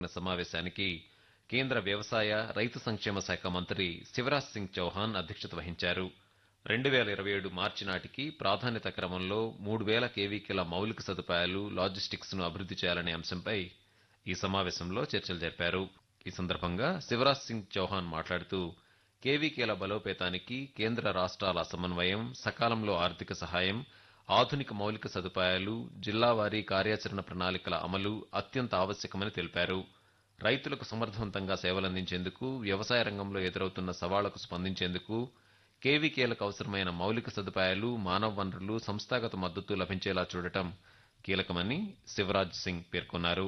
సమావేశానికి కేంద్ర వ్యవసాయ రైతు సంక్షేమ శాఖ మంత్రి శివరాజ్ సింగ్ చౌహాన్ అధ్యక్షత వహించారు రెండు వేల ఇరవై ఏడు మార్చి నాటికి ప్రాధాన్యత క్రమంలో మూడు వేల కేవీకేల మౌలిక సదుపాయాలు లాజిస్టిక్స్ ను అభివృద్ది చేయాలనే అంశంపై ఈ సమావేశంలో చర్చలు జరిపారు ఈ సందర్భంగా శివరాజ్ సింగ్ చౌహాన్ మాట్లాడుతూ కేవీకేల బలోపేతానికి కేంద్ర రాష్ట్రాల సమన్వయం సకాలంలో ఆర్థిక సహాయం ఆధునిక మౌలిక సదుపాయాలు జిల్లావారీ కార్యాచరణ ప్రణాళికల అమలు అత్యంత ఆవశ్యకమని తెలిపారు రైతులకు సమర్థవంతంగా సేవలందించేందుకు వ్యవసాయ రంగంలో ఎదురవుతున్న సవాళ్లకు స్పందించేందుకు కేవీకేలకు అవసరమైన మౌలిక సదుపాయాలు మానవ వనరులు సంస్థాగత మద్దతు లభించేలా చూడటం కీలకమని శివరాజ్ సింగ్ పేర్కొన్నారు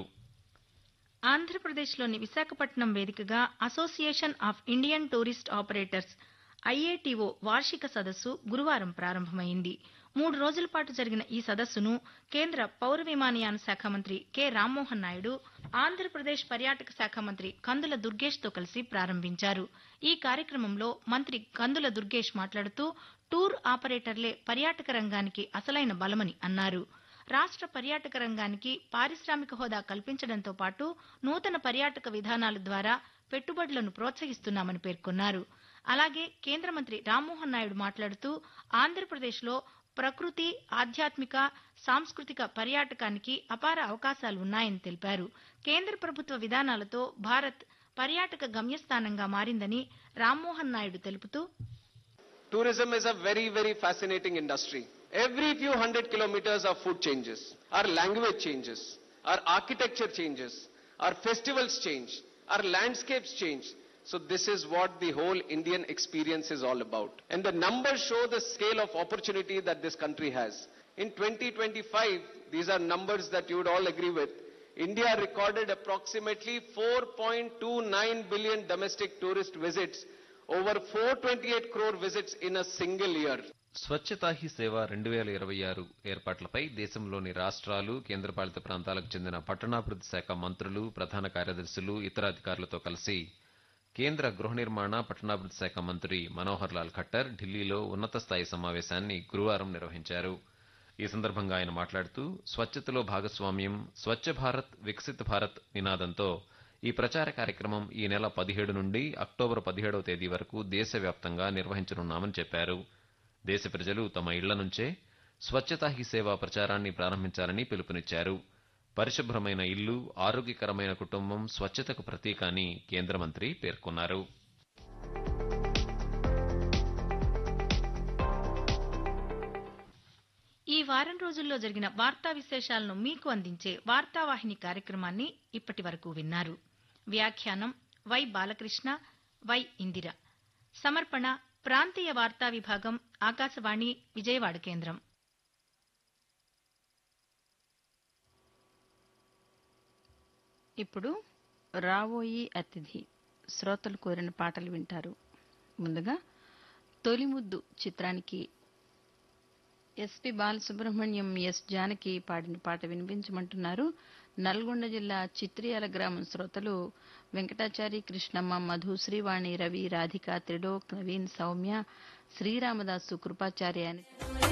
ఆంధ్రప్రదేశ్లోని విశాఖపట్నం వేదికగా association of Indian tourist operators IATO వార్షిక సదస్సు గురువారం ప్రారంభమైంది మూడు రోజుల పాటు జరిగిన ఈ సదస్సును కేంద్ర పౌర విమానయాన శాఖ మంత్రి కె రామ్మోహన్ నాయుడు ఆంధ్రప్రదేశ్ పర్యాటక శాఖ మంత్రి కందుల దుర్గేష్తో కలిసి ప్రారంభించారు ఈ కార్యక్రమంలో మంత్రి కందుల దుర్గేష్ మాట్లాడుతూ టూర్ ఆపరేటర్లే పర్యాటక రంగానికి అసలైన బలమని అన్నారు రాష్ట్ర పర్యాటక రంగానికి పారిశ్రామిక హోదా కల్పించడంతో పాటు నూతన పర్యాటక విధానాల ద్వారా పెట్టుబడులను ప్రోత్సహిస్తున్నామని పేర్కొన్నారు అలాగే కేంద్ర మంత్రి రామ్మోహన్ నాయుడు మాట్లాడుతూ ఆంధ్రప్రదేశ్లో ప్రకృతి ఆధ్యాత్మిక సాంస్కృతిక పర్యాటకానికి అపార అవకాశాలు ఉన్నాయని తెలిపారు కేంద్ర ప్రభుత్వ విధానాలతో భారత్ పర్యాటక గమ్యస్థానంగా మారిందని రామ్మోహన్ నాయుడు తెలుపుతూ Tourism is a very, very fascinating industry. Every few hundred kilometers our food changes, our language changes, our architecture changes, our festivals change, our landscapes change. So this is what the whole Indian experience is all about. And the numbers show the scale of opportunity that this country has. In 2025, these are numbers that you would all agree with. India recorded approximately 4.29 billion domestic tourist visits over 428 crore visits in a single year. Swachhata Hi Seva రెండు వేల ఇరవై ఆరు ఏర్పాట్లపై దేశంలోని రాష్ట్రాలు కేంద్రపాలిత ప్రాంతాలకు చెందిన పట్టణాభివృద్ధి శాఖ మంత్రులు ప్రధాన కార్యదర్శులు ఇతర అధికారులతో కలిసి కేంద్ర గృహ నిర్మాణ పట్టణాభివృద్ధి శాఖ మంత్రి మనోహర్ లాల్ ఖట్టర్ ఢిల్లీలో ఉన్నత స్థాయి సమావేశాన్ని గురువారం నిర్వహించారు ఈ సందర్భంగా ఆయన మాట్లాడుతూ స్వచ్ఛతలో భాగస్వామ్యం స్వచ్ఛ భారత్ వికసిత్ భారత్ నినాదంతో ఈ ప్రచార కార్యక్రమం ఈ నెల పదిహేడు నుండి అక్టోబర్ పదిహేడవ తేదీ వరకు దేశవ్యాప్తంగా నిర్వహించనున్నామని చెప్పారు దేశ ప్రజలు తమ ఇళ్ల నుంచే స్వచ్ఛతా హీ సేవ ప్రచారాన్ని ప్రారంభించాలని పిలుపునిచ్చారు పరిశుభ్రమైన ఇల్లు ఆరోగ్యకరమైన కుటుంబం స్వచ్ఛతకు ప్రతీక అని కేంద్ర మంత్రి పేర్కొన్నారు ఈ వారం రోజుల్లో జరిగిన వార్తా విశేషాలను మీకు అందించే వార్తావాహిని కార్యక్రమాన్ని ఇప్పటి వరకు విన్నారు వ్యాఖ్యానం వై బాలకృష్ణ వై ఇందిర సమర్పణ ప్రాంతీయ వార్తా విభాగం ఆకాశవాణి విజయవాడ కేంద్రం ఇప్పుడు రావోయి అతిథి శ్రోతలు కోరిన పాటలు వింటారు ముందుగా తొలి ముద్దు చిత్రానికి ఎస్పి బాలసుబ్రహ్మణ్యం ఎస్ జానకి పాడిన పాట వినిపించమంటున్నారు నల్గొండ జిల్లా చిత్రియాల గ్రామం శ్రోతలు వెంకటాచారి కృష్ణమ్మ మధు శ్రీవాణి రవి రాధిక త్రిలోక్ నవీన్ సౌమ్య శ్రీరామదాసు కృపాచార్య అని